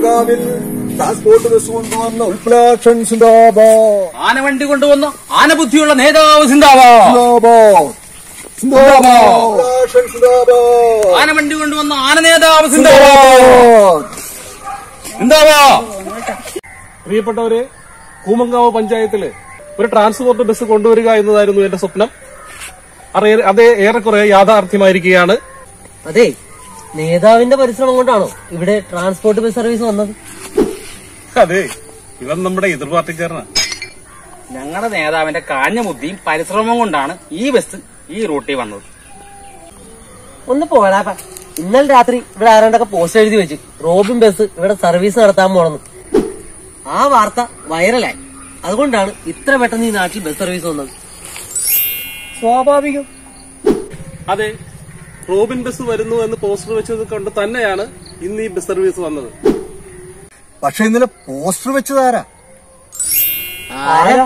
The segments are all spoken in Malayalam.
കൂമങ്കാവിൽ ട്രാൻസ്പോർട്ട് ബസ് കൊണ്ടുവന്ന ഉൾപ്ലാക്ഷൻ സിന്ദാബാദ് ആനവണ്ടി കൊണ്ടുവന്ന ആനബുദ്ധിയുള്ള നേതാവ് സിന്ദാബാ സിന്ദാബാദ് സിന്ദാബാദ് ഉൾപ്ലാക്ഷൻ സിന്ദാബാദ് ആനവണ്ടി കൊണ്ടുവന്ന ആന നേതാവ് സിന്ദാബാ സിന്ദാബാ പ്രിയപ്പെട്ടവരെ കൂമങ്കാവ് പഞ്ചായത്തില് ഒരു ട്രാൻസ്പോർട്ട് ബസ് കൊണ്ടുവരിക എന്നതായിരുന്നു എന്റെ സ്വപ്നം അറേ- അത് ഏറെക്കുറെ യാഥാർത്ഥ്യമായിരിക്കുകയാണ് അതെ നേതാവിന്റെ പരിശ്രമം കൊണ്ടാണോ ഇവിടെ ട്രാൻസ്പോർട്ട് ബസ് സർവീസ് വന്നത് അതെ ഇവൻ നമ്മുടെ എതിർ പാർട്ടിക്കാരനാണ് ഞങ്ങളുടെ നേതാവിന്റെ കാഞ്ഞ ബുദ്ധിയും പരിശ്രമം കൊണ്ടാണ് ഈ ബസ് ഈ റൂട്ടിൽ വന്നത് ഒന്ന് പോടാപ്പ ഇന്നലെ രാത്രി ഇവിടെ ആരാണ്ടൊക്കെ പോസ്റ്റ് എഴുതി വെച്ച് റോബിൻ ബസ് ഇവിടെ സർവീസ് നടത്താൻ പോണെന്ന് ആ വാർത്ത വൈറലായി അതുകൊണ്ടാണ് ഇത്ര പെട്ടെന്ന് ഈ നാട്ടിൽ ബസ് സർവീസ് വന്നത് സ്വാഭാവികം അതെ റോബിൻ ബസ് വരുന്നു എന്ന് പോസ്റ്റർ വെച്ചത് കൊണ്ട് തന്നെയാണ് ഇന്ന് ഈ ബസ് സർവീസ് വന്നത് പക്ഷെ ഇന്നലെ പോസ്റ്റർ വെച്ചതാരാ ആരാ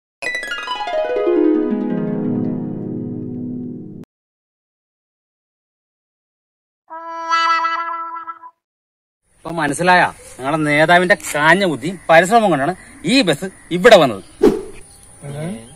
ഇപ്പൊ മനസ്സിലായ ഞങ്ങളുടെ നേതാവിന്റെ കാഞ്ഞ ബുദ്ധിയും പരിശ്രമം കൊണ്ടാണ് ഈ ബസ് ഇവിടെ വന്നത്